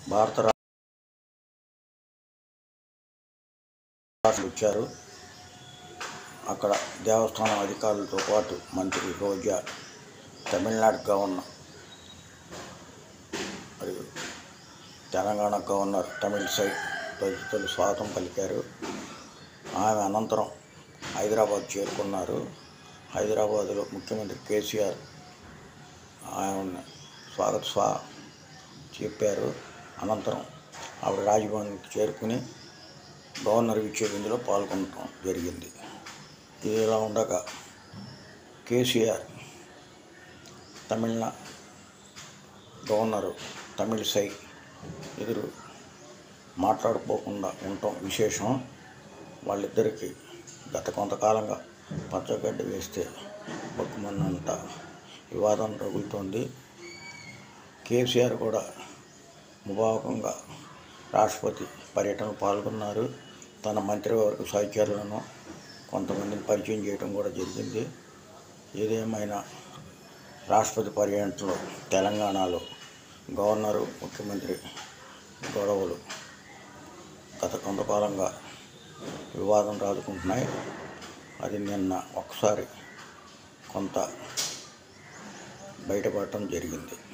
భారత రా- రాష్ట్రం ఇచ్చారు అక్కడ దేవస్థానం అధికారులతో పాటు మంత్రి రోజా తమిళనాడు గవర్నర్ మరియు తెలంగాణ గవర్నర్ తమిళసై తదితరులు స్వాగతం పలికారు ఆమె అనంతరం హైదరాబాద్ చేరుకున్నారు హైదరాబాదులో ముఖ్యమంత్రి కేసీఆర్ ఆమెను స్వాగత స్వా చెప్పారు అనంతరం ఆవిడ రాజభవన్కి చేరుకుని గవర్నర్ ఇచ్చే విందులో పాల్గొనడం జరిగింది ఇది ఇలా ఉండగా కేసీఆర్ తమిళనా గవర్నరు తమిళసై ఎదురు మాట్లాడుకోకుండా ఉండటం విశేషం వాళ్ళిద్దరికీ గత కొంతకాలంగా పచ్చగడ్డి వేస్తే బొక్కుమన్నంత వివాదం రగులుతోంది కేసీఆర్ కూడా ముభావకంగా రాష్ట్రపతి పర్యటన పాల్గొన్నారు తన మంత్రివర్గ సహచరులను కొంతమందిని పరిచయం చేయడం కూడా జరిగింది ఏదేమైనా రాష్ట్రపతి పర్యటనలో తెలంగాణలో గవర్నరు ముఖ్యమంత్రి గొడవలు గత కొంతకాలంగా వివాదం రాదుకుంటున్నాయి అది నిన్న ఒకసారి కొంత బయటపడటం జరిగింది